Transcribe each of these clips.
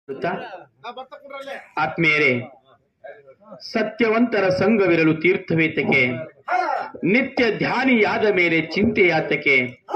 ಗೊತ್ತಾ? ಆತ್ಮೀಯರೇ ಸತ್ಯವಂತರ ಸಂಘವಿರಲು ತೀರ್ಥವೇತಕ್ಕೆ ನಿತ್ಯ ಧ್ಯಾನಿಯಾದ ಮೇಲೆ ಚಿಂತೆಯಾತಕ್ಕೆ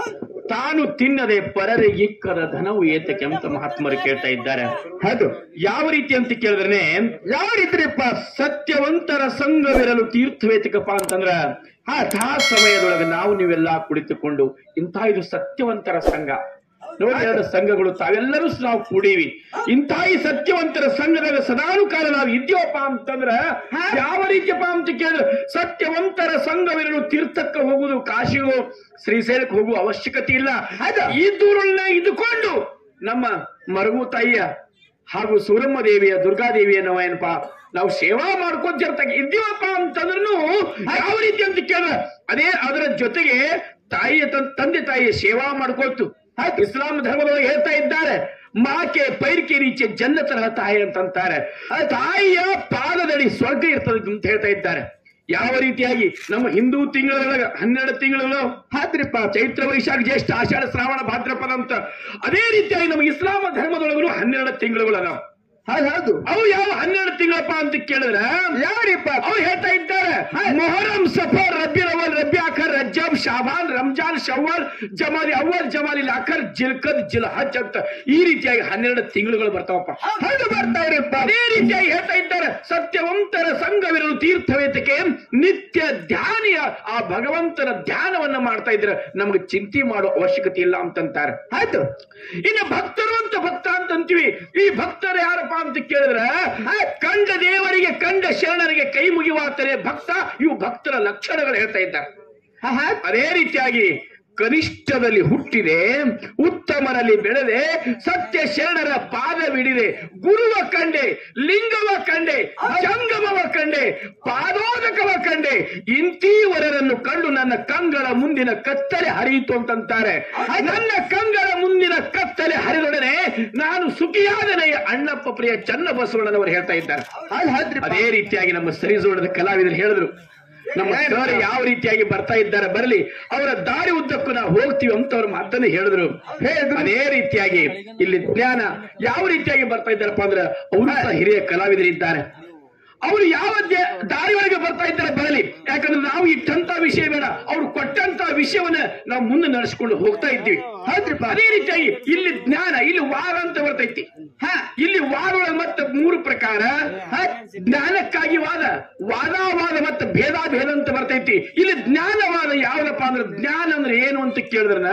ತಾನು ತಿನ್ನದೆ ಪರರಿಗಿಕ್ಕದ ಧನವು ಏತಕ್ಕೆ ಅಂತ ಮಹಾತ್ಮರು ಕೇಳ್ತಾ ಇದ್ದಾರೆ ಅದು ಯಾವ ರೀತಿ ಅಂತ ಕೇಳಿದ್ರೆ ಯಾವ ರೀತಿಯಪ್ಪ ಸತ್ಯವಂತರ ಸಂಘವಿರಲು ತೀರ್ಥವೇತಕಪ್ಪ ಅಂತಂದ್ರ ಆ ತಾ ಸಮಯದೊಳಗೆ ನಾವು ನೀವೆಲ್ಲ ಕುಳಿತುಕೊಂಡು ಇಂಥ ಇದು ಸತ್ಯವಂತರ ಸಂಘ ನೋಡಿ ಎರಡು ಸಂಘಗಳು ತಾವೆಲ್ಲರೂ ಸಹ ನಾವು ಕೂಡೀವಿ ಇಂಥ ಈ ಸತ್ಯವಂತರ ಸಂಘದಾಗ ಸದಾನು ಕಾಲ ನಾವು ಇದ್ದೀವಪ್ಪ ಅಂತಂದ್ರ ಯಾವ ರೀತಿಯಪ್ಪ ಅಂತ ಕೇಳಿದ್ರೆ ಸತ್ಯವಂತರ ಸಂಘವಿರಲು ತೀರ್ಥಕ್ಕೆ ಹೋಗುವುದು ಕಾಶಿಗೂ ಶ್ರೀಶೈಲಕ್ಕೆ ಹೋಗುವ ಅವಶ್ಯಕತೆ ಇಲ್ಲ ಈ ದೂರನ್ನ ಇದ್ದುಕೊಂಡು ನಮ್ಮ ಮರಗು ತಾಯಿಯ ಹಾಗೂ ಸೂರಮ್ಮ ದೇವಿಯ ದುರ್ಗಾದೇವಿಯ ನಾವು ಏನಪ್ಪಾ ನಾವು ಸೇವಾ ಮಾಡ್ಕೊಂತಿರ್ತಾಗ ಇದ್ದೀವಪ್ಪ ಅಂತಂದ್ರೂ ಯಾವ ರೀತಿ ಅಂತ ಕೇಳಿದ್ರೆ ಅದೇ ಅದರ ಜೊತೆಗೆ ತಾಯಿಯ ತನ್- ತಂದೆ ತಾಯಿಯ ಸೇವಾ ಮಾಡ್ಕೊಳ್ತು ಹಾಗೆ ಇಸ್ಲಾಂ ಧರ್ಮದೊಳಗೆ ಹೇಳ್ತಾ ಇದ್ದಾರೆ ಮಾಕೆ ಪೈರ್ಕೆ ರೀಚೆ ಜನ್ನತರ ತಾಯಿ ಅಂತಂತಾರೆ ಆ ತಾಯಿಯ ಪಾದದಡಿ ಸ್ವರ್ಗ ಇರ್ತದೆ ಅಂತ ಹೇಳ್ತಾ ಇದ್ದಾರೆ ಯಾವ ರೀತಿಯಾಗಿ ನಮ್ಮ ಹಿಂದೂ ತಿಂಗಳೊಳಗ ಹನ್ನೆರಡು ತಿಂಗಳು ಹಾದ್ರಿಪ್ಪ ಚೈತ್ರ ವೈಶಾಖ ಜ್ಯೇಷ್ಠ ಆಷಾಢ ಶ್ರಾವಣ ಭಾದ್ರಪದ ಅಂತ ಅದೇ ರೀತಿಯಾಗಿ ನಮ್ಮ ಇಸ್ಲಾಮ ಧರ್ಮದೊಳಗೂ ಹನ್ನೆರಡು ತಿಂಗಳುಗಳು ಅದಾವ ಹೌದು ಅವು ಯಾವ ಹನ್ನೆರಡು ತಿಂಗಳಪ್ಪ ಅಂತ ಕೇಳಿದ್ರ ಯಾರಿಪ್ಪ ಅವ್ರು ಹೇಳ್ತಾ ಇದ್ದಾರೆ ಮೊಹರಂ ಸಫರ್ ರಬ್ಬಿಲ್ ಅವಲ್ ರಬ್ಬಿ ಅಖರ್ ರಜ್ಜಬ್ ಶಾಬಾನ್ ರಂಜಾನ್ ಶವ್ವಲ್ ಜಮಾಲಿ ಅವಲ್ ಜಮಾಲಿ ಅಖರ್ ಜಿಲ್ಕದ್ ಜಿಲ್ ಹಜ್ ಅಂತ ಈ ರೀತಿಯಾಗಿ ಹನ್ನೆರಡು ತಿಂಗಳುಗಳು ಬರ್ತಾವಪ್ಪ ಹೌದು ಬರ್ತಾ ಇರಪ್ಪ ಅದೇ ರೀತಿಯಾಗಿ ಹೇಳ್ತಾ ಇದ್ದಾರೆ ಸತ್ಯವಂತರ ಸಂಘವಿರಲು ತೀರ್ಥವೇತಕ್ಕೆ ನಿತ್ಯ ಧ್ಯಾನಿಯ ಆ ಭಗವಂತನ ಧ್ಯಾನವನ್ನ ಮಾಡ್ತಾ ಇದ್ರೆ ನಮ್ಗೆ ಚಿಂತೆ ಮಾಡೋ ಅವಶ್ಯಕತೆ ಇಲ್ಲ ಅಂತಂತಾರೆ ಆಯ್ತು ಇನ್ನು ಭಕ್ತರು ಅಂತ ಭಕ್ತ ಅಂತ ಅಂತೀವಿ ಈ ಭಕ್ತರು ಯಾರಪ್ಪ ಅಂತ ಕೇಳಿದ್ರೆ ಆ, ಕಂಡ ದೇವರಿಗೆ ಕಂಡ ಶರಣರಿಗೆ ಕೈ ಮುಗಿವಾತರೆ ಭಕ್ತ ಇವು ಭಕ್ತರ ಲಕ್ಷಣಗಳು ಹೇಳ್ತಾ ಇದ್ದಾರೆ ಅದೇ ರೀತಿಯಾಗಿ ಕನಿಷ್ಠದಲ್ಲಿ ಹುಟ್ಟಿದೆ ಉತ್ತಮರಲ್ಲಿ ಬೆಳೆದೆ ಸತ್ಯ ಶರಣರ ಪಾದವಿಡಿದೆ ಗುರುವ ಕಂಡೆ ಲಿಂಗವ ಕಂಡೆ ಜಂಗಮವ ಕಂಡೆ ಪಾದೋದಕವ ಕಂಡೆ ಇಂತೀವರರನ್ನು ಕಂಡು ನನ್ನ ಕಂಗಳ ಮುಂದಿನ ಕತ್ತಲೆ ಹರಿಯಿತು ಅಂತಂತಾರೆ ನನ್ನ ಕಂಗಳ ಮುಂದಿನ ಕತ್ತಲೆ ಹರಿದೊಡನೆ ನಾನು ಸುಖಿಯಾದನೆಯ ಅಣ್ಣಪ್ಪ ಪ್ರಿಯ ಚನ್ನಬಸವಣ್ಣನವರು ಹೇಳ್ತಾ ಇದ್ದಾರೆ ಅದೇ ರೀತಿಯಾಗಿ ನಮ್ಮ ಸರಿಜೋಡದ ಕಲಾವಿದರು ಹೇಳಿದ್ರು ನಮ್ಮ ಸರ್ ಯಾವ ರೀತಿಯಾಗಿ ಬರ್ತಾ ಇದ್ದಾರೆ ಬರಲಿ ಅವರ ದಾರಿ ಉದ್ದಕ್ಕೂ ನಾವು ಹೋಗ್ತೀವಿ ಅಂತ ಅವ್ರ ಮಾತನ್ನು ಹೇಳಿದ್ರು ಅದೇ ರೀತಿಯಾಗಿ ಇಲ್ಲಿ ಜ್ಞಾನ ಯಾವ ರೀತಿಯಾಗಿ ಬರ್ತಾ ಇದ್ದಾರಪ್ಪ ಅಂದ್ರೆ ಅವರು ಸಹ ಹಿರಿಯ ಕಲಾವಿದರಿದ್ದಾರೆ ಅವರು ಯಾವ ದ್ಯ- ದಾರಿ ಒಳಗೆ ಬರ್ತಾ ಇದ್ದಾರೆ ಬರಲಿ ಯಾಕಂದ್ರೆ ನಾವು ಇಟ್ಟಂತ ವಿಷಯ ಬೇಡ ಅವ್ರು ಕೊಟ್ಟಂತ ವಿಷಯವನ್ನ ನಾವು ಮುಂದೆ ನಡೆಸ್ಕೊಂಡು ಹೋಗ್ತಾ ಇದ್ದೀವಿ ಹೌದ್ರಿಪ್ಪ ಅದೇ ರೀತಿಯಾಗಿ ಇಲ್ಲಿ ಜ್ಞಾನ ಇಲ್ಲಿ ವಾದ ಅಂತ ಬರ್ತೈತಿ ಹ ಇಲ್ಲಿ ವಾದ ಒಳಗೆ ಮತ್ತೆ ಮೂರು ಪ್ರಕಾರ ಹ, ಜ್ಞಾನಕ್ಕಾಗಿ ವಾದ ವಾದಾವಾದ ಮತ್ತೆ ಭೇದಾಭೇದ ಅಂತ ಬರ್ತೈತಿ ಇಲ್ಲಿ ಜ್ಞಾನವಾದ ಯಾವ್ದಪ್ಪ ಅಂದ್ರೆ ಜ್ಞಾನ ಅಂದ್ರೆ ಏನು ಅಂತ ಕೇಳಿದ್ರ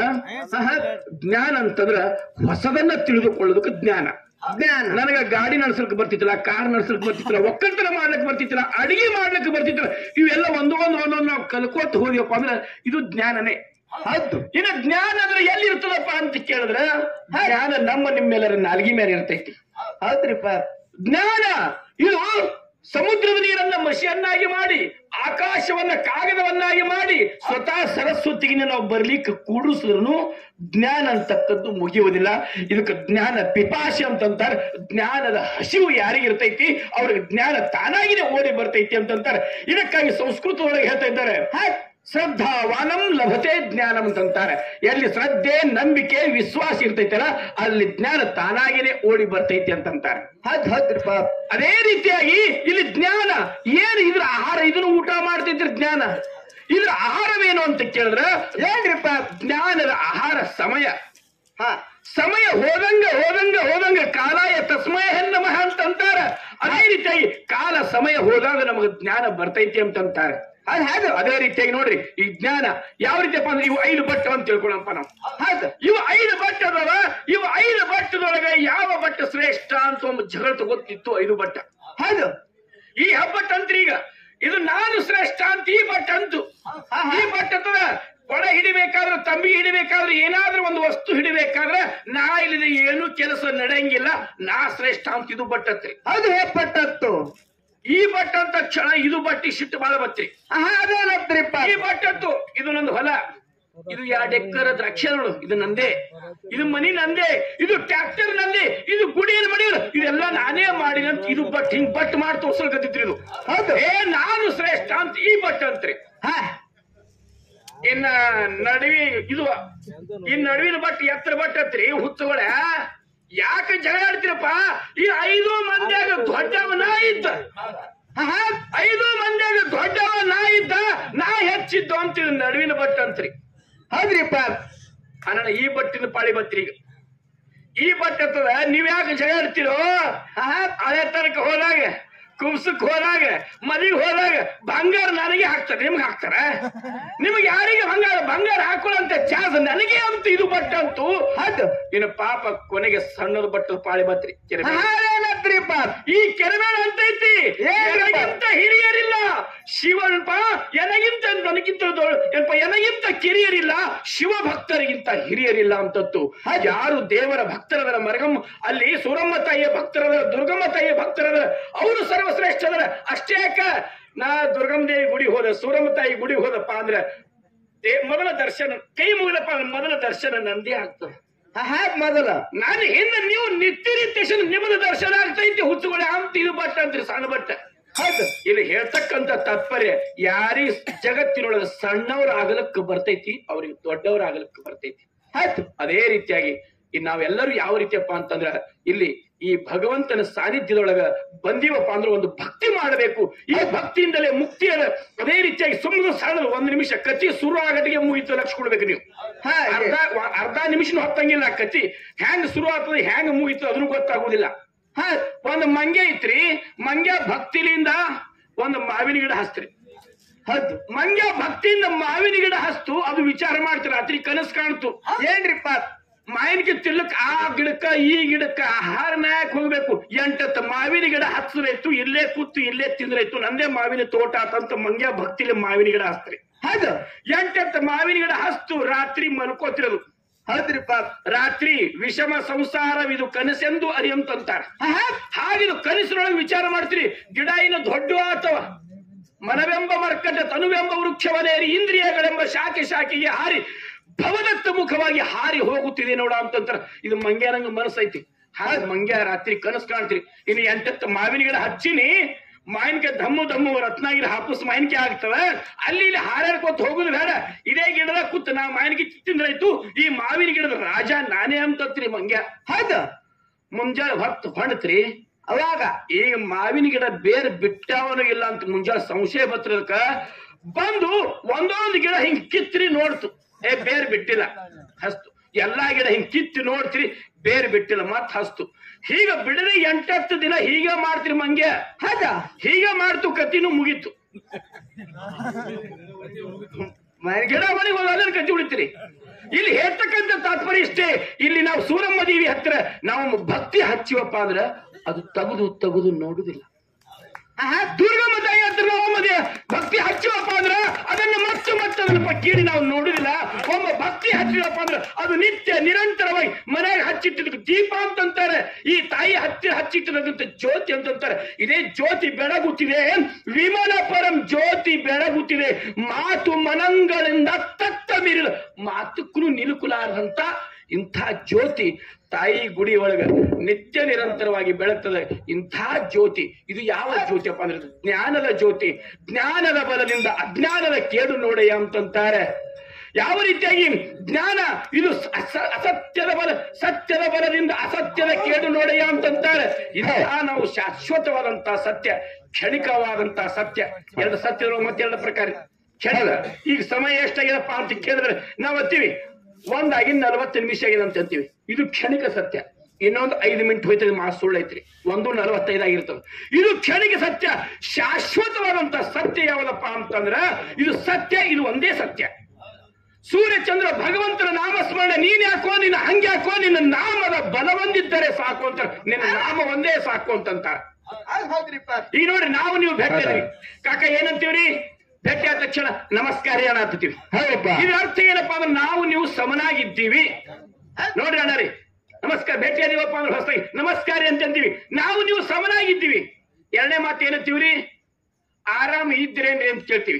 ಜ್ಞಾನ ಅಂತಂದ್ರ ಹೊಸದನ್ನ ತಿಳಿದುಕೊಳ್ಳೋದಕ್ಕೆ ಜ್ಞಾನ ಜ್ಞಾನ ನನಗ ಗಾಡಿ ನಡ್ಸಕ್ ಬರ್ತಿತ್ತಲ್ಲ ಕಾರ್ ನಡ್ಸಕ್ ಬರ್ತಿತ್ತಲ್ಲ ಒಕ್ಕಲ್ತನ ಮಾಡ್ಲಿಕ್ಕೆ ಬರ್ತಿತ್ತಲ್ಲ ಅಡಿಗೆ ಮಾಡ್ಲಿಕ್ಕೆ ಬರ್ತಿತ್ತಲ್ಲ ಇವೆಲ್ಲ ಒಂದೊಂದು ಒಂದೊಂದು ನಾವು ಕಲ್ಕೋತ ಹೋದ್ವಪ್ಪ ಅಂದ್ರೆ ಇದು ಜ್ಞಾನನೇ ಹೌದು ಇನ್ನು ಜ್ಞಾನ ಅಂದ್ರೆ ಎಲ್ಲಿ ಇರ್ತದಪ್ಪ ಅಂತ ಕೇಳಿದ್ರ ಜ್ಞಾನ ನಮ್ಮ ನಿಮ್ಮೆಲ್ಲರ ನಾಲ್ಗಿ ಮೇಲೆ ಇರ್ತೈತಿ ಹೌದ್ರಿಪ್ಪ ಜ್ಞಾನ ಇದು ಸಮುದ್ರದ ನೀರನ್ನ ಮಸಿಯನ್ನಾಗಿ ಮಾಡಿ ಆಕಾಶವನ್ನ ಕಾಗದವನ್ನಾಗಿ ಮಾಡಿ ಸ್ವತಃ ಸರಸ್ವತಿಗೆ ನಾವು ಬರ್ಲಿಕ್ಕೆ ಕೂಡಿಸಿದ್ರು ಜ್ಞಾನ ಅಂತಕ್ಕದ್ದು ಮುಗಿಯುವುದಿಲ್ಲ ಇದಕ್ಕೆ ಜ್ಞಾನ ಪಿಪಾಶೆ ಅಂತಂತಾರೆ ಜ್ಞಾನದ ಹಸಿವು ಯಾರಿಗೆ ಇರ್ತೈತಿ ಅವ್ರಿಗೆ ಜ್ಞಾನ ತಾನಾಗಿನೇ ಓಡಿ ಬರ್ತೈತಿ ಅಂತಂತಾರೆ ಇದಕ್ಕಾಗಿ ಸಂಸ್ಕೃತದೊಳಗೆ ಹೇಳ್ತಾ ಇದ್ದಾರೆ ಹ? ಶ್ರದ್ಧಾವಾನಂ ಲಭತೆ ಜ್ಞಾನಂ ಅಂತಂತಾರೆ ಎಲ್ಲಿ ಶ್ರದ್ಧೆ ನಂಬಿಕೆ ವಿಶ್ವಾಸ ಇರ್ತೈತಲ್ಲ ಅಲ್ಲಿ ಜ್ಞಾನ ತಾನಾಗಿನೇ ಓಡಿ ಬರ್ತೈತಿ ಅಂತಂತಾರೆ ಹೌದ್ ಹೌದ್ರಿಪ್ಪ ಅದೇ ರೀತಿಯಾಗಿ ಇಲ್ಲಿ ಜ್ಞಾನ ಏನು ಇದ್ರ ಆಹಾರ ಇದನ್ನು ಊಟ ಮಾಡ್ತಿದ್ರ ಜ್ಞಾನ ಇದ್ರ ಆಹಾರವೇನು ಅಂತ ಕೇಳಿದ್ರ ಏನ್ರಿಪ್ಪ ಜ್ಞಾನದ ಆಹಾರ ಸಮಯ ಹ ಸಮಯ ಹೋದಂಗ ಹೋದಂಗ ಹೋದಂಗ ಕಾಲಾಯ ತಸ್ಮಯ ನಮಃ ಅಂತಂತಾರ ಅದೇ ರೀತಿಯಾಗಿ ಕಾಲ ಸಮಯ ಹೋದಾಗ ನಮಗೆ ಜ್ಞಾನ ಬರ್ತೈತಿ ಅಂತಂತಾರೆ ಅದ್ ಹಾಗೆ ಅದೇ ರೀತಿಯಾಗಿ ನೋಡ್ರಿ ಈ ಜ್ಞಾನ ಯಾವ ರೀತಿಯಪ್ಪ ಅಂದ್ರೆ ಇವು ಐದು ಬಟ್ಟ ಅಂತ ತಿಳ್ಕೊಳ್ಳಪ್ಪ ನಾವು ಹೌದು ಇವು ಐದು ಬಟ್ಟ ಅದಾವ ಇವು ಐದು ಬಟ್ಟದೊಳಗೆ ಯಾವ ಬಟ್ಟ ಶ್ರೇಷ್ಠ ಅಂತ ಒಂದು ಜಗಳ ಗೊತ್ತಿತ್ತು ಐದು ಬಟ್ಟ ಹೌದು ಈ ಹಬ್ಬಟ್ಟ ಅಂತ್ರಿ ಈಗ ಇದು ನಾನು ಶ್ರೇಷ್ಠ ಅಂತ ಈ ಬಟ್ಟ ಅಂತು ಈ ಬಟ್ಟ ಅಂತದ ಕೊಡ ಹಿಡಿಬೇಕಾದ್ರೆ ತಂಬಿ ಹಿಡಿಬೇಕಾದ್ರೆ ಏನಾದ್ರೂ ಒಂದು ವಸ್ತು ಹಿಡಿಬೇಕಾದ್ರೆ ನಾ ಇಲ್ಲದೆ ಏನು ಕೆಲಸ ನಡೆಯಂಗಿಲ್ಲ ನಾ ಶ್ರೇಷ್ಠ ಅಂತ ಇದು ಬಟ್ಟತ್ರಿ ಅದು ಬಟ್ಟತ್ತು ಈ ಬಟ್ಟ ಅಂತ ಕ್ಷಣ ಇದು ಬಟ್ಟಿ ಸಿಟ್ಟು ಬಾಳ ಬತ್ತಿ ಅದೇನತ್ರಿಪ್ಪ ಈ ಬಟ್ಟತ್ತು ಇದು ನಂದು ಹೊಲ ಇದು ಎರಡು ಎಕ್ಕರ ದ್ರಾಕ್ಷಿ ನೋಡು ಇದು ನಂದೇ ಇದು ಮನಿ ನಂದೇ ಇದು ಟ್ರ್ಯಾಕ್ಟರ್ ನಂದೇ ಇದು ಗುಡಿ ಮಡಿ ಇದೆಲ್ಲ ನಾನೇ ಮಾಡಿದಂತ ಇದು ಬಟ್ ಹಿಂಗ್ ಬಟ್ ಮಾಡಿ ತೋರ್ಸಲ್ಕತ್ತಿದ್ರಿ ಇದು ಹೌದು ಏ ನಾನು ಶ್ರೇಷ್ಠ ಅಂತ ಈ ಬಟ್ ಅಂತ್ರಿ ಹಾ ಇನ್ನ ನಡುವಿ ಇದು ಈ ನಡುವಿನ ಬಟ್ ಎತ್ತರ ಬಟ್ ಹತ್ರಿ ಹುಚ್ಚುಗಳ ಯಾಕೆ ಜಗಳ ಆಡ್ತೀರಪ್ಪ ಈ ಐದು ಮಂದಿಯಾಗ ದೊಡ್ಡವ ನಾ ಇದ್ದ ಆಹಾ, ಐದು ಮಂದಿಯಾಗ ದೊಡ್ಡವ ನಾ ಇದ್ದ ನಾ ಹೆಚ್ಚಿದ್ದು ಅಂತೀವಿ ನಡುವಿನ ಬಟ್ ಅಂತ್ರಿ ಹೌದ್ರಿಪ್ಪ ಅಣ್ಣ ಈ ಬಟ್ಟಿನ ಪಾಳಿ ಬತ್ರಿ ಈಗ ಈ ಬಟ್ ಇರ್ತದ ನೀವ್ ಯಾಕೆ ಜಗಳ ಆಡ್ತೀರೋ ಆಹಾ, ಅದೇ ತನಕ ಹೋದಾಗ ಕುಬ್ಸಕ್ ಹೋದಾಗ ಮದುವೆ ಹೋದಾಗ ಬಂಗಾರ ನನಗೆ ಹಾಕ್ತಾರೆ ನಿಮ್ಗೆ ಹಾಕ್ತಾರ ನಿಮ್ಗೆ ಯಾರಿಗೆ ಬಂಗಾರ ಬಂಗಾರ ಹಾಕೊಳ್ಳಂತ ಚಾನ್ಸ್ ನನಗೆ ಅಂತ ಇದು ಬಟ್ ಅಂತೂ ಹೌದು ಇನ್ನು ಪಾಪ ಕೊನೆಗೆ ಸಣ್ಣದ ಬಟ್ಟದ ಪಾಳಿ ಬತ್ರಿ ಕೆರೆ ಮೇಲೆ. ಏನತ್ರಿಪ್ಪ ಈ ಕೆರೆಮೇಳ ಅಂತೈತಿ ಏನಪ್ಪ? ನನಗಿಂತ ಹಿರಿಯರಿಲ್ಲ ಶಿವನಪ್ಪ ಎನಗಿಂತ ನನಗಿಂತ ದೊಡ್ಡ ಏನಪ್ಪ ಎನಗಿಂತ ಕಿರಿಯರಿಲ್ಲ ಶಿವ ಭಕ್ತರಿಗಿಂತ ಹಿರಿಯರಿಲ್ಲ ಅಂತತ್ತು ಯಾರು ದೇವರ ಭಕ್ತರದರ ಮರಗಮ್ಮ ಅಲ್ಲಿ ಸೂರಮ್ಮ ತಾಯಿಯ ಭಕ್ತರದರ ದುರ್ಗಮ್ಮ ತಾಯಿಯ ಭಕ್ತರದರ ಅವರು ಸರ್ವಶ್ರೇಷ್ಠದರ ಅಷ್ಟೇ ಯಾಕ ನಾ ದುರ್ಗಮ್ಮ ದೇವಿ ಗುಡಿ ಹೋದ ಸೂರಮ್ಮ ತಾಯಿ ಗುಡಿ ಹೋದಪ್ಪ ಅಂದ್ರೆ ದೇ- ಮೊದಲ ದರ್ಶನ ಕೈ ಮುಗಿದಪ್ಪ ಅಂದ್ರೆ ಮೊದಲ ದರ್ಶನ ನಂದೇ ಆಗ್ತದೆ ಆಹಾ ಮೊದಲ ನಾನು ಹಿಂದೆ ನೀವು ನಿತ್ಯ ನಿತ್ಯ ನಿಮ್ಮದು ದರ್ಶನ ಆಗ್ತೈತಿ ಹುಚ್ಚುಗಳು ಅಂತ ಇದು ಬಟ್ಟ ಅಂತ್ರಿ ಸಣ್ಣ ಬಟ್ಟ ಹೌದು ಇಲ್ಲಿ ಹೇಳ್ತಕ್ಕಂತ ತಾತ್ಪರ್ಯ ಯಾರಿ ಜಗತ್ತಿನೊಳಗೆ ಸಣ್ಣವ್ರ ಆಗಲಕ್ಕೆ ಬರ್ತೈತಿ ಅವ್ರಿಗೆ ದೊಡ್ಡವ್ರ ಆಗಲಕ್ಕೆ ಬರ್ತೈತಿ ಹೌದು ಅದೇ ರೀತಿಯಾಗಿ ಇನ್ ನಾವೆಲ್ಲರೂ ಯಾವ ರೀತಿಯಪ್ಪ ಅಂತಂದ್ರ ಇಲ್ಲಿ ಈ ಭಗವಂತನ ಸಾನ್ನಿಧ್ಯದೊಳಗ ಬಂದೀವಪ್ಪ ಅಂದ್ರೆ ಒಂದು ಭಕ್ತಿ ಮಾಡಬೇಕು ಈ ಭಕ್ತಿಯಿಂದಲೇ ಮುಕ್ತಿ ಅದ ಅದೇ ರೀತಿಯಾಗಿ ಸುಮ್ಮನೆ ಸಣ್ಣ ಒಂದು ನಿಮಿಷ ಕತಿ ಶುರು ಆಗಟ್ಟಿಗೆ ಮುಗಿತು ಲಕ್ಷ ಕೊಡ್ಬೇಕು ನೀವು ಹಾ, ಅರ್ಧ ವ- ಅರ್ಧ ನಿಮಿಷನೂ ಹತ್ತಂಗಿಲ್ಲ ಆ ಕತಿ ಹ್ಯಾಂಗ್ ಶುರು ಆಗ್ತದೆ ಹ್ಯಾಂಗ್ ಮುಗಿತು ಅದನ್ನು ಗೊತ್ತಾಗುದಿಲ್ಲ ಹ ಒಂದು ಮಂಗೆ ಐತ್ರಿ ಮಂಗ್ಯ ಭಕ್ತಿಲಿಂದ ಒಂದು ಮಾವಿನ ಗಿಡ ಹಸ್ತ್ರಿ ಹೌದು ಮಂಗ್ಯ ಭಕ್ತಿಯಿಂದ ಮಾವಿನ ಗಿಡ ಹಸ್ತು ಅದು ವಿಚಾರ ಮಾಡ್ತೀರ ರಾತ್ರಿ ಕನಸು ಕಾಣ್ತು ಏನ್ರಿಪ್ಪ ಮಾವಿನಕ್ಕೆ ತಿಲ್ಲಕ್ ಆ ಗಿಡಕ್ಕ ಈ ಗಿಡಕ್ಕ ಆಹಾರ ನಾಯಕ್ ಹೋಗ್ಬೇಕು ಎಂಟತ್ತು ಮಾವಿನ ಗಿಡ ಹಚ್ಚರೈತು ಇಲ್ಲೇ ಕೂತು ಇಲ್ಲೇ ತಿಂದ್ರೈತು ನಂದೇ ಮಾವಿನ ತೋಟ ಆತಂತ ಮಂಗ್ಯ ಭಕ್ತಿಲಿ ಮಾವಿನ ಗಿಡ ಹಸ್ತ್ರಿ ಹೌದು ಎಂಟತ್ತು ಮಾವಿನ ಗಿಡ ಹಸ್ತು ರಾತ್ರಿ ಮಲ್ಕೋತಿರೋದು ಹೌದ್ರಿಪ್ಪ ರಾತ್ರಿ ವಿಷಮ ಸಂಸಾರವಿದು ಕನಸೆಂದು ಅರಿಯಂತಂತಾರ ಆಹಾ ಹಾಗಿದು ಕನಸಿನೊಳಗೆ ವಿಚಾರ ಮಾಡ್ತೀರಿ ಗಿಡ ಇನ್ನು ದೊಡ್ಡ ಆತವ ಮನವೆಂಬ ಮರ್ಕಟ ತನುವೆಂಬ ವೃಕ್ಷವನೇರಿ ಇಂದ್ರಿಯಗಳೆಂಬ ಶಾಖೆ ಶಾಖೆಗೆ ಹಾರಿ ಭವದತ್ತ ಮುಖವಾಗಿ ಹಾರಿ ಹೋಗುತ್ತಿದೆ ನೋಡ ಅಂತಂತಾರ ಇದು ಮಂಗ್ಯಾನಂಗ ಮನಸ್ಸೈತಿ ಹಾಗೆ ಮಂಗ್ಯ ರಾತ್ರಿ ಕನಸು ಕಾಣ್ತೀರಿ ಇನ್ನು ಎಂಟತ್ತು ಮಾವಿನ ಗಿಡ ಹಚ್ಚಿನಿ ಮಾವಿನಕಾಯಿ ದಮ್ಮು ದಮ್ಮು ರತ್ನಾಗಿರಿ ಹಾಪಸ್ ಮಾವಿನಕಾಯಿ ಆಗ್ತವ ಅಲ್ಲಿ ಇಲ್ಲಿ ಹಾರಾಡ್ಕೊತ ಹೋಗುದು ಬೇಡ ಇದೇ ಗಿಡದ ಕೂತ್ ನಾ ಮಾವಿನಕಾಯಿ ತಿಂದ್ರಾಯ್ತು ಈ ಮಾವಿನ ಗಿಡದ ರಾಜ ನಾನೇ ಅಂತತ್ರಿ ಮಂಗ್ಯ ಹೌದು ಮುಂಜಾನೆ ಹೊತ್ತು ಹೊಂಡತ್ರಿ ಅವಾಗ ಈಗ ಮಾವಿನ ಗಿಡ ಬೇರೆ ಬಿಟ್ಟಾವನು ಇಲ್ಲ ಅಂತ ಮುಂಜಾನೆ ಸಂಶಯ ಬತ್ತಿರೋದಕ್ಕ ಬಂದು ಒಂದೊಂದು ಗಿಡ ಹಿಂಗ್ ಕಿತ್ರಿ ನೋಡ್ತು ಏ ಬೇರೆ ಬಿಟ್ಟಿಲ್ಲ ಹಸ್ತು ಎಲ್ಲಾ ಗಿಡ ಹಿಂಗ್ ಕಿತ್ತಿ ನೋಡ್ತೀರಿ ಬೇರೆ ಬಿಟ್ಟಿಲ್ಲ ಮತ್ ಹಸ್ತು ಹೀಗ ಬಿಡದೆ ಎಂಟತ್ತು ದಿನ ಹೀಗ ಮಾಡ್ತೀರಿ ಮಂಗೆ ಹೌದ ಹೀಗ ಮಾಡ್ತು ಕತಿನೂ ಮುಗೀತು ಗಿಡ ಮನೆಗೆ ಹೋಗಿ ಅದನ್ನ ಕಟ್ಟಿ ಉಳಿತೀರಿ ಇಲ್ಲಿ ಹೇಳ್ತಕ್ಕಂಥ ತಾತ್ಪರ್ಯ ಇಷ್ಟೇ ಇಲ್ಲಿ ನಾವು ಸೂರಮ್ಮ ದೇವಿ ಹತ್ರ ನಾವು ಭಕ್ತಿ ಹಚ್ಚಿವಪ್ಪ ಅಂದ್ರ ಅದು ತೆಗೆದು ತೆಗೆದು ನೋಡುದಿಲ್ಲ ಆಹಾ ದುರ್ಗಮ್ಮ ತಾಯಿ ಹತ್ರ ನಾವು ಒಮ್ಮೆ ಭಕ್ತಿ ಹಚ್ಚಿವಪ್ಪ ಅಂದ್ರ ಅದನ್ನು ಮತ್ತೆ ಮತ್ತೆ ಅದನ್ನ ಕೀಳಿ ನಾವು ನೋಡುದಿಲ್ಲ ಒಮ್ಮ ಭಕ್ತಿ ಹಚ್ಚಿವಪ್ಪ ಅಂದ್ರ ಅದು ನಿತ್ಯ ನಿರಂತರವಾಗಿ ಮನೆಗೆ ಹಚ್ಚಿಟ್ಟಿದ್ದಕ್ಕೆ ದೀಪ ಅಂತಂತಾರೆ ಈ ತಾಯಿ ಹತ್ತಿರ ಹಚ್ಚಿಟ್ಟಿರೋದಂತ ಜ್ಯೋತಿ ಅಂತಂತಾರೆ ಇದೇ ಜ್ಯೋತಿ ಬೆಳಗುತ್ತಿದೆ ವಿಮಲ ಪರಂ ಜ್ಯೋತಿ ಬೆಳಗುತ್ತಿದೆ ಮಾತು ಮನಂಗಳಿಂದ ತತ್ತ ಮೀರಿದ ಮಾತಕ್ಕೂ ನಿಲುಕುಲಾರದಂತ ಇಂಥ ಜ್ಯೋತಿ ತಾಯಿ ಗುಡಿ ಒಳಗ ನಿತ್ಯ ನಿರಂತರವಾಗಿ ಬೆಳಗ್ತದೆ ಇಂಥ ಜ್ಯೋತಿ ಇದು ಯಾವ ಜ್ಯೋತಿಯಪ್ಪ ಅಂದ್ರೆ ಇದು ಜ್ಞಾನದ ಜ್ಯೋತಿ ಜ್ಞಾನದ ಬಲದಿಂದ ಅಜ್ಞಾನದ ಕೇಡು ನೋಡೆಯ ಅಂತಂತಾರೆ ಯಾವ ರೀತಿಯಾಗಿ ಜ್ಞಾನ ಇದು ಅಸ- ಅಸತ್ಯದ ಬಲ ಸತ್ಯದ ಬಲದಿಂದ ಅಸತ್ಯದ ಕೇಡು ನೋಡೆಯ ಅಂತಂತಾರೆ ಇಂತಹ ನಾವು ಶಾಶ್ವತವಾದಂತಹ ಸತ್ಯ ಕ್ಷಣಿಕವಾದಂತಹ ಸತ್ಯ ಎರಡು ಸತ್ಯಗಳು ಮತ್ತೆರಡು ಪ್ರಕಾರ ಕ್ಷಣಿಕ ಈಗ ಸಮಯ ಎಷ್ಟಾಗಿದಪ್ಪ ಅಂತ ಕೇಳಿದ್ರೆ ನಾವು ಅಂತೀವಿ ಒಂದಾಗಿ ನಲವತ್ತು ನಿಮಿಷ ಆಗಿದೆ ಅಂತ ಅಂತೀವಿ ಇದು ಕ್ಷಣಿಕ ಸತ್ಯ ಇನ್ನೊಂದು ಐದು ಮಿನಿಟ್ ಹೋಯ್ತದೆ ಮಾಸ್ ಸುಳ್ಳೈತ್ರಿ ಒಂದು ನಲವತ್ತೈದು ಆಗಿರ್ತದೆ ಇದು ಕ್ಷಣಿಕ ಸತ್ಯ ಶಾಶ್ವತವಾದಂತ ಸತ್ಯ ಯಾವ್ದಪ್ಪ ಅಂತಂದ್ರ ಇದು ಸತ್ಯ ಇದು ಒಂದೇ ಸತ್ಯ ಸೂರ್ಯಚಂದ್ರ ಭಗವಂತನ ನಾಮಸ್ಮರಣೆ ನೀನ್ ಯಾಕೋ ನಿನ್ನ ಹಂಗೆ ಯಾಕೋ ನಿನ್ನ ನಾಮದ ಬಲವೊಂದಿದ್ದರೆ ಸಾಕು ಅಂತ ನಿನ್ನ ನಾಮ ಒಂದೇ ಸಾಕು ಅಂತಂತಾರೆ ಅದ್ ಹೌದ್ರಿಪ್ಪ ಈಗ ನೋಡ್ರಿ ನಾವು ನೀವು ಭೇಟಿ ಆದ್ವಿ ಕಾಕ ಏನಂತೀವ್ರಿ ಭೇಟಿ ಆದ ತಕ್ಷಣ ನಮಸ್ಕಾರ ಏನ ಅಂತೀವಿ ಹೌದಪ್ಪ ಇದ್ರ ಅರ್ಥ ಏನಪ್ಪಾ ಅಂದ್ರೆ ನಾವು ನೀವು ಸಮನಾಗಿದ್ದೀವಿ ನೋಡ್ರಿ ಅಣ್ಣ ರೀ ನಮಸ್ಕಾರ ಭೇಟಿ ಆದಿವಪ್ಪ ಅಂದ್ರೆ ಹೊಸದಾಗಿ ನಮಸ್ಕಾರ ಅಂತ ಅಂತೀವಿ ನಾವು ನೀವು ಸಮನಾಗಿದ್ದೀವಿ ಎರಡನೇ ಮಾತು ಏನಂತೀವ್ರಿ ಆರಾಮ ಇದ್ರೇನ್ರಿ ಅಂತ ಕೇಳ್ತೀವಿ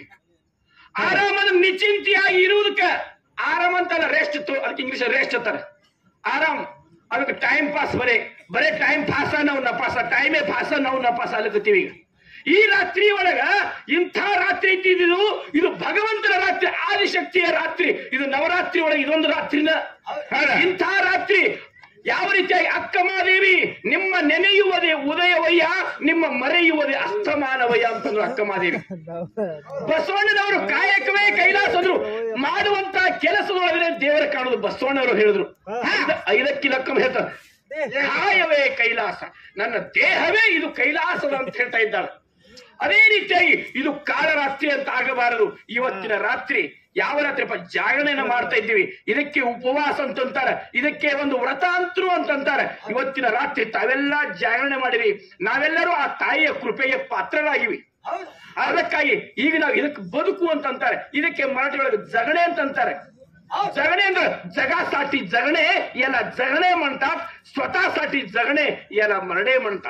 ಆರಾಮ ಅಂದ್ರೆ ನಿಶ್ಚಿಂತೆಯಾಗಿ ಇರುವುದಕ್ಕ ಆರಾಮ ಅಂತಲ್ಲ ರೆಸ್ಟ್ ಅದಕ್ಕೆ ಇಂಗ್ಲಿಷ್ ರೆಸ್ಟ್ ಅಂತಾರೆ ಆರಾಮ್ ಅದಕ್ಕೆ ಟೈಮ್ ಪಾಸ್ ಬರೇ ಬರೇ ಟೈಮ್ ಪಾಸ ನಾವು ನಪಾಸ ಟೈಮೇ ಪಾಸ ನಾವು ನಪಾಸ ಅಲ್ಲಕತ್ತೀವಿ ಈಗ ಈ ರಾತ್ರಿ ಒಳಗ ಇಂಥ ರಾತ್ರಿ ಇದ್ದಿದ್ದು ಇದು ಭಗವಂತನ ರಾತ್ರಿ ಆದಿಶಕ್ತಿಯ ರಾತ್ರಿ ಇದು ನವರಾತ್ರಿ ಒಳಗೆ ಇದೊಂದು ರಾತ್ರಿನ ಇಂಥ ರಾತ್ರಿ ಯಾವ ರೀತಿಯಾಗಿ ಅಕ್ಕಮಾದೇವಿ ನಿಮ್ಮ ನೆನೆಯುವುದೇ ಉದಯವಯ್ಯ ನಿಮ್ಮ ಮರೆಯುವುದೇ ಅಸ್ತಮಾನವಯ್ಯ ಅಂತಂದ್ರು ಅಕ್ಕಮಾದೇವಿ ಬಸವಣ್ಣನವರು ಕಾಯಕವೇ ಕೈಲಾಸದ್ರು ಮಾಡುವಂತ ಕೆಲಸದೊಳಗಡೆ ದೇವರ ಕಾಣುದು ಬಸವಣ್ಣವರು ಹೇಳಿದ್ರು ಐದ- ಐದಕ್ಕೆ ಲಕ್ಕಂ ಹೇಳ್ತಾರೆ ಕಾಯವೇ ಕೈಲಾಸ ನನ್ನ ದೇಹವೇ ಇದು ಕೈಲಾಸದ ಅಂತ ಹೇಳ್ತಾ ಇದ್ದಾರೆ ಅದೇ ರೀತಿಯಾಗಿ ಇದು ಕಾಳರಾತ್ರಿ ಅಂತ ಆಗಬಾರದು ಇವತ್ತಿನ ರಾತ್ರಿ ಯಾವ ರಾತ್ರಿಪ್ಪ ಜಾಗರಣೆನ ಮಾಡ್ತಾ ಇದ್ದೀವಿ ಇದಕ್ಕೆ ಉಪವಾಸ ಅಂತಂತಾರೆ ಇದಕ್ಕೆ ಒಂದು ವ್ರತ ಅಂತರು ಅಂತಂತಾರೆ ಇವತ್ತಿನ ರಾತ್ರಿ ತಾವೆಲ್ಲ ಜಾಗರಣೆ ಮಾಡಿರಿ ನಾವೆಲ್ಲರೂ ಆ ತಾಯಿಯ ಕೃಪೆಗೆ ಪಾತ್ರರಾಗಿವಿ ಹೌದು ಅದಕ್ಕಾಗಿ ಈಗ ನಾವು ಇದಕ್ಕೆ ಬದುಕು ಅಂತಂತಾರೆ ಇದಕ್ಕೆ ಮರಾಠಿಯೊಳಗೆ ಜಗಣೆ ಅಂತಂತಾರೆ ಜಗಣೆ ಅಂದ್ರೆ ಜಗ ಸಾಟಿ ಜಗಣೆ ಎಲ್ಲ ಜಗಣೆ ಮಂಟ ಸ್ವತಃ ಸಾಟಿ ಜಗಣೆ ಎಲ್ಲ ಮರಡೆ ಮಂಟ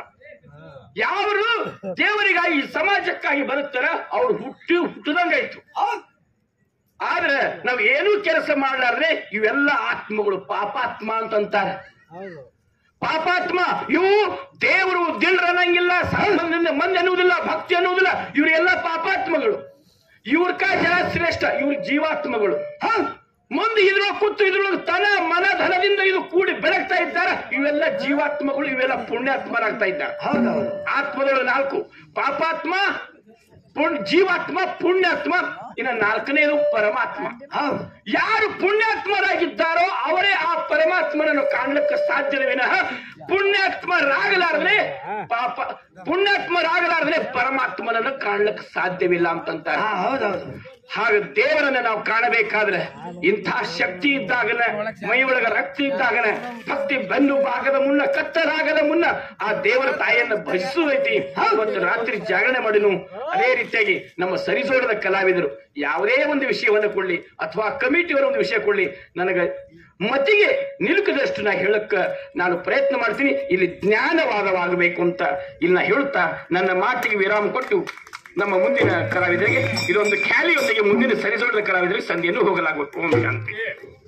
ಯಾರು ದೇವರಿಗಾಗಿ ಸಮಾಜಕ್ಕಾಗಿ ಬರುತ್ತಾರ ಅವ್ರು ಹುಟ್ಟಿ ಹುಟ್ಟದಂಗಾಯ್ತು ಹೌದು ಆದ್ರೆ ನಾವ್ ಏನೂ ಕೆಲಸ ಮಾಡ್ಲಾರ್ದೆ ಇವೆಲ್ಲ ಆತ್ಮಗಳು ಪಾಪಾತ್ಮ ಅಂತಂತಾರೆ ಪಾಪಾತ್ಮ ಇವು ದೇವರು ದಿಲ್ರ ಅನ್ನಂಗಿಲ್ಲ ಸಂಬಂಧದಿಂದ ಮಂದಿ ಅನ್ನುವುದಿಲ್ಲ ಭಕ್ತಿ ಅನ್ನುವುದಿಲ್ಲ ಇವರೆಲ್ಲ ಪಾಪಾತ್ಮಗಳು ಇವ್ರಕ ಜನ ಶ್ರೇಷ್ಠ ಇವ್ರ ಜೀವಾತ್ಮಗಳು ಹ ಮುಂದೆ ಇದ್ರೊಳಗೆ ಕೂತು ಇದ್ರೊಳಗೆ ತನ ಮನ ಧನದಿಂದ ಇದು ಕೂಡಿ ಬೆಳಗ್ತಾ ಇದ್ದಾರೆ ಇವೆಲ್ಲ ಜೀವಾತ್ಮಗಳು ಇವೆಲ್ಲ ಪುಣ್ಯಾತ್ಮರಾಗ್ತಾ ಇದ್ದಾರೆ ಹೌದೌದು ಆತ್ಮದೊಳಗೆ ನಾಲ್ಕು ಪಾಪಾತ್ಮ ಪುಣ್ ಜೀವಾತ್ಮ ಪುಣ್ಯಾತ್ಮ ಇನ್ನ ನಾಲ್ಕನೇದು ಪರಮಾತ್ಮ ಹೌದು ಯಾರು ಪುಣ್ಯಾತ್ಮರಾಗಿದ್ದಾರೋ ಅವರೇ ಆ ಪರಮಾತ್ಮನನ್ನು ಕಾಣ್ಲಿಕ್ಕೆ ಸಾಧ್ಯವೇ ವಿನಃ ಪುಣ್ಯಾತ್ಮರಾಗಲಾರದೆ ಪಾಪ ಪುಣ್ಯಾತ್ಮರಾಗಲಾರದೆ ಪರಮಾತ್ಮನನ್ನು ಕಾಣ್ಲಿಕ್ಕೆ ಸಾಧ್ಯವಿಲ್ಲ ಅಂತಂತಾರೆ ಹಾ ಹೌದೌದು ಹಾಗೆ ದೇವರನ್ನ ನಾವು ಕಾಣಬೇಕಾದ್ರೆ ಇಂಥ ಶಕ್ತಿ ಇದ್ದಾಗನ ಮೈ ಒಳಗ ರಕ್ತ ಇದ್ದಾಗನ ಭಕ್ತಿ ಬೆನ್ನು ಭಾಗದ ಮುನ್ನ ಕತ್ತರಾಗದ ಮುನ್ನ ಆ ದೇವರ ತಾಯಿಯನ್ನ ಭಜಿಸುವೈತಿ ಇವತ್ತು ರಾತ್ರಿ ಜಾಗರಣೆ ಮಾಡಿನು ಅದೇ ರೀತಿಯಾಗಿ ನಮ್ಮ ಸರಿಸೋಡದ ಕಲಾವಿದರು ಯಾವುದೇ ಒಂದು ವಿಷಯವನ್ನು ಕೊಡ್ಲಿ ಅಥವಾ ಕಮಿಟಿಯವರ ಒಂದು ವಿಷಯ ಕೊಡ್ಲಿ ನನಗೆ ಮತಿಗೆ ನಿಲುಕದಷ್ಟು ನಾ ಹೇಳಕ್ಕ ನಾನು ಪ್ರಯತ್ನ ಮಾಡ್ತೀನಿ ಇಲ್ಲಿ ಜ್ಞಾನವಾದವಾಗಬೇಕು ಅಂತ ಇಲ್ಲಿ ನಾ ಹೇಳುತ್ತಾ ನನ್ನ ಮಾತಿಗೆ ವಿರಾಮ ಕೊಟ್ಟು ನಮ್ಮ ಮುಂದಿನ ಕಲಾವಿದರಿಗೆ ಇದೊಂದು ಖ್ಯಾಲಿಯೊಂದಿಗೆ ಮುಂದಿನ ಸರಿಸೋಡದ ಕಲಾವಿದರಿಗೆ ಸಂಧಿಯನ್ನು ಹೋಗಲಾಗುವುದು ಓಂ ಶಾಂತಿ